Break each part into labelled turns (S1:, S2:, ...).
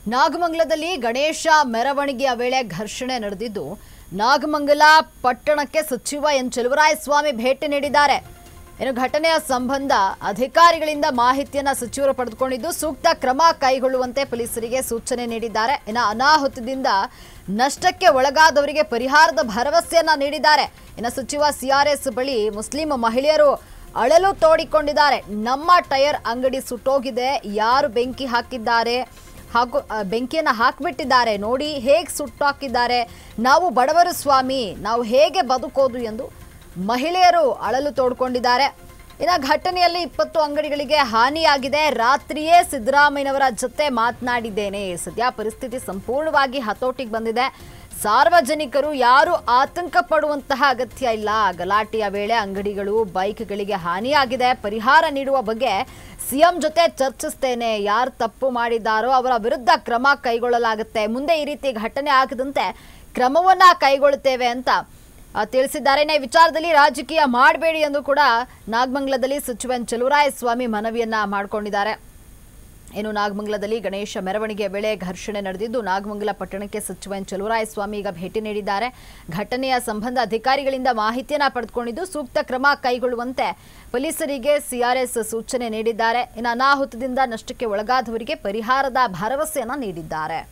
S1: ನಾಗಮಂಗಲದಲ್ಲಿ ಗಣೇಶ ಮೆರವಣಿಗೆಯ ವೇಳೆ ಘರ್ಷಣೆ ನಡೆದಿದ್ದು ನಾಗಮಂಗಲ ಪಟ್ಟಣಕ್ಕೆ ಸಚಿವ ಎನ್ ಸ್ವಾಮಿ ಭೇಟಿ ನೀಡಿದ್ದಾರೆ ಇನ್ನು ಘಟನೆಯ ಸಂಬಂಧ ಅಧಿಕಾರಿಗಳಿಂದ ಮಾಹಿತಿಯನ್ನ ಸಚಿವರು ಪಡೆದುಕೊಂಡಿದ್ದು ಸೂಕ್ತ ಕ್ರಮ ಕೈಗೊಳ್ಳುವಂತೆ ಪೊಲೀಸರಿಗೆ ಸೂಚನೆ ನೀಡಿದ್ದಾರೆ ಇನ್ನು ಅನಾಹುತದಿಂದ ನಷ್ಟಕ್ಕೆ ಒಳಗಾದವರಿಗೆ ಪರಿಹಾರದ ಭರವಸೆಯನ್ನ ನೀಡಿದ್ದಾರೆ ಇನ್ನು ಸಚಿವ ಸಿಆರ್ಎಸ್ ಬಳಿ ಮುಸ್ಲಿಂ ಮಹಿಳೆಯರು ಅಳಲು ತೋಡಿಕೊಂಡಿದ್ದಾರೆ ನಮ್ಮ ಟೈರ್ ಅಂಗಡಿ ಸುಟ್ಟೋಗಿದೆ ಯಾರು ಬೆಂಕಿ ಹಾಕಿದ್ದಾರೆ ಹಾಗೂ ಆ, ಬೆಂಕಿಯನ್ನ ಹಾಕ್ಬಿಟ್ಟಿದ್ದಾರೆ ನೋಡಿ ಹೇಗೆ ಸುಟ್ಟಾಕಿದ್ದಾರೆ ನಾವು ಬಡವರು ಸ್ವಾಮಿ ನಾವು ಹೇಗೆ ಬದುಕೋದು ಎಂದು ಮಹಿಳೆಯರು ಅಳಲು ತೋಡ್ಕೊಂಡಿದ್ದಾರೆ ಇನ್ನು ಘಟನೆಯಲ್ಲಿ ಇಪ್ಪತ್ತು ಅಂಗಡಿಗಳಿಗೆ ಹಾನಿಯಾಗಿದೆ ರಾತ್ರಿಯೇ ಸಿದ್ದರಾಮಯ್ಯನವರ ಜೊತೆ ಮಾತನಾಡಿದ್ದೇನೆ ಸದ್ಯ ಪರಿಸ್ಥಿತಿ ಸಂಪೂರ್ಣವಾಗಿ ಹತೋಟಿಗೆ ಬಂದಿದೆ ಸಾರ್ವಜನಿಕರು ಯಾರು ಆತಂಕ ಪಡುವಂತಹ ಅಗತ್ಯ ಇಲ್ಲ ಗಲಾಟೆಯ ವೇಳೆ ಅಂಗಡಿಗಳು ಬೈಕ್ಗಳಿಗೆ ಹಾನಿಯಾಗಿದೆ ಪರಿಹಾರ ನೀಡುವ ಬಗ್ಗೆ ಸಿಎಂ ಜೊತೆ ಚರ್ಚಿಸ್ತೇನೆ ಯಾರು ತಪ್ಪು ಮಾಡಿದ್ದಾರೋ ಅವರ ವಿರುದ್ಧ ಕ್ರಮ ಕೈಗೊಳ್ಳಲಾಗುತ್ತೆ ಮುಂದೆ ಈ ರೀತಿ ಘಟನೆ ಆಗದಂತೆ ಕ್ರಮವನ್ನ ಕೈಗೊಳ್ಳುತ್ತೇವೆ ಅಂತ ಆ, ತಿಳಿಸಿದ್ದಾರೆ ಇನ್ನು ಈ ವಿಚಾರದಲ್ಲಿ ರಾಜಕೀಯ ಮಾಡಬೇಡಿ ಎಂದು ಕೂಡ ನಾಗಮಂಗಲದಲ್ಲಿ ಸಚಿವ ಎನ್ ಸ್ವಾಮಿ ಮನವಿಯನ್ನ ಮಾಡಿಕೊಂಡಿದ್ದಾರೆ ಇನ್ನು ನಾಗಮಂಗಲದಲ್ಲಿ ಗಣೇಶ ಮೆರವಣಿಗೆಯ ವೇಳೆ ಘರ್ಷಣೆ ನಡೆದಿದ್ದು ನಾಗಮಂಗಲ ಪಟ್ಟಣಕ್ಕೆ ಸಚಿವ ಎನ್ ಸ್ವಾಮಿ ಈಗ ಭೇಟಿ ನೀಡಿದ್ದಾರೆ ಘಟನೆಯ ಸಂಬಂಧ ಅಧಿಕಾರಿಗಳಿಂದ ಮಾಹಿತಿಯನ್ನ ಪಡೆದುಕೊಂಡಿದ್ದು ಸೂಕ್ತ ಕ್ರಮ ಕೈಗೊಳ್ಳುವಂತೆ ಪೊಲೀಸರಿಗೆ ಸಿಆರ್ಎಸ್ ಸೂಚನೆ ನೀಡಿದ್ದಾರೆ ಇನ್ನು ಅನಾಹುತದಿಂದ ನಷ್ಟಕ್ಕೆ ಒಳಗಾದವರಿಗೆ ಪರಿಹಾರದ ಭರವಸೆಯನ್ನ ನೀಡಿದ್ದಾರೆ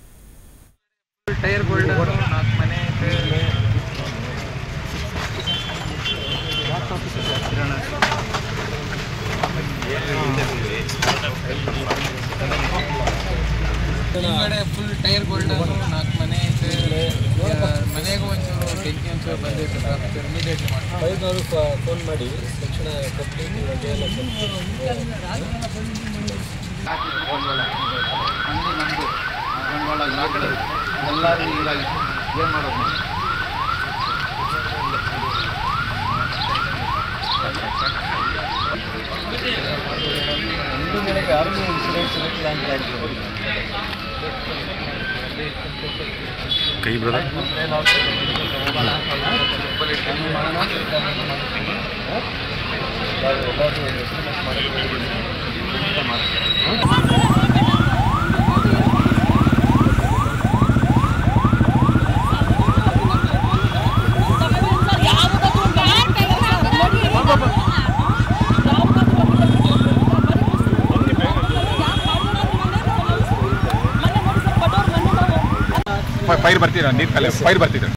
S2: ಟೈರ್ ಬೋಲ್ಡರ್ ನಾಲ್ಕು ಮನೆ ಐತೆ. ಹಿಂದ್ಗಡೆ ಫುಲ್ ಟೈರ್ ಬೋಲ್ಡರ್ ನಾಲ್ಕು ಮನೆ ಐತೆ ಮನೆಗೂ ಒಂಚೂರು ಬೆಂಕಿ ಒಂಚೂರು ಬಂದೈತೆ ಸರ್ ಇಮಿಡಿಯೇಟ್ ಮಾಡಿ
S3: ಐನೂರು ಫೋನ್ ಮಾಡಿ ತಕ್ಷಣ ಕಂಪ್ಲೇಂಟ್ ರಜೆ ಎಲ್ಲ
S2: ಎಲ್ಲರೂ ಹೀಗಾಗಿ ಏನು ಮಾಡೋದು ನಾವು?
S3: ಒಂದು ವೇಳೆಗೆ ಯಾರಿಗೂ ಇನ್ಸೂರೆನ್ಸ್ ಇರುತ್ತಿಲ್ಲ ಅಂತ ಹೇಳ್ಬೋದು
S4: ಕೈ ಬ್ರದರ್
S5: ಫೈರ್ ಬರ್ತಿದ್ದ ನೀರ್ ಕಲೆ ಫೈರ್ ಬರ್ತಿದ್ದ